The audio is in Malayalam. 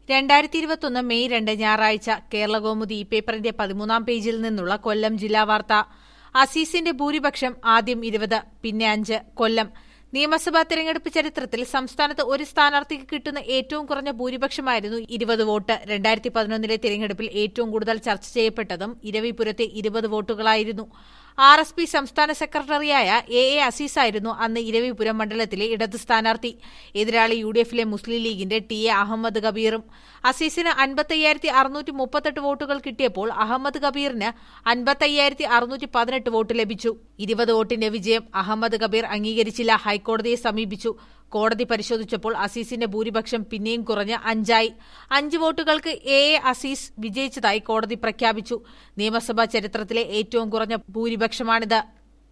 രണ്ടായിരത്തി ഇരുപത്തൊന്ന് മെയ് രണ്ട് ഞായറാഴ്ച കേരളകൗമുദി ഈ പേപ്പറിന്റെ പതിമൂന്നാം പേജിൽ നിന്നുള്ള കൊല്ലം ജില്ലാ വാർത്ത അസീസിന്റെ ഭൂരിപക്ഷം ആദ്യം ഇരുപത് പിന്നെ അഞ്ച് കൊല്ലം നിയമസഭാ തെരഞ്ഞെടുപ്പ് ചരിത്രത്തിൽ സംസ്ഥാനത്ത് ഒരു സ്ഥാനാർത്ഥിക്ക് കിട്ടുന്ന ഏറ്റവും കുറഞ്ഞ ഭൂരിപക്ഷമായിരുന്നു ഇരുപത് വോട്ട് രണ്ടായിരത്തി പതിനൊന്നിലെ തെരഞ്ഞെടുപ്പിൽ ഏറ്റവും കൂടുതൽ ചർച്ച ചെയ്യപ്പെട്ടതും ഇരവിപുരത്തെ ഇരുപത് വോട്ടുകളായിരുന്നു ആർ എസ് പി സംസ്ഥാന സെക്രട്ടറിയായ എ എ അസീസായിരുന്നു അന്ന് ഇരവിപുരം മണ്ഡലത്തിലെ ഇടത് സ്ഥാനാർത്ഥി എതിരാളി യു ഡി എഫിലെ മുസ്ലിം ലീഗിന്റെ ടി എ അഹമ്മദ് കബീറും അസീസിന് അൻപത്തയ്യായിരത്തി അറുന്നൂറ്റി മുപ്പത്തെട്ട് വോട്ടുകൾ കിട്ടിയപ്പോൾ അഹമ്മദ് കബീറിന് അൻപത്തയ്യായിരത്തി അറുന്നൂറ്റി പതിനെട്ട് വോട്ട് ലഭിച്ചു ഇരുപത് വോട്ടിന്റെ വിജയം അഹമ്മദ് കബീർ അംഗീകരിച്ചില്ല ഹൈക്കോടതിയെ സമീപിച്ചു കോടതി പരിശോധിച്ചപ്പോൾ അസീസിന്റെ ഭൂരിപക്ഷം പിന്നെയും കുറഞ്ഞ് അഞ്ചായി അഞ്ച് വോട്ടുകൾക്ക് എ എ അസീസ് വിജയിച്ചതായി കോടതി പ്രഖ്യാപിച്ചു നിയമസഭാ ചരിത്രത്തിലെ ഏറ്റവും കുറഞ്ഞ ഭൂരിപക്ഷമാണിത്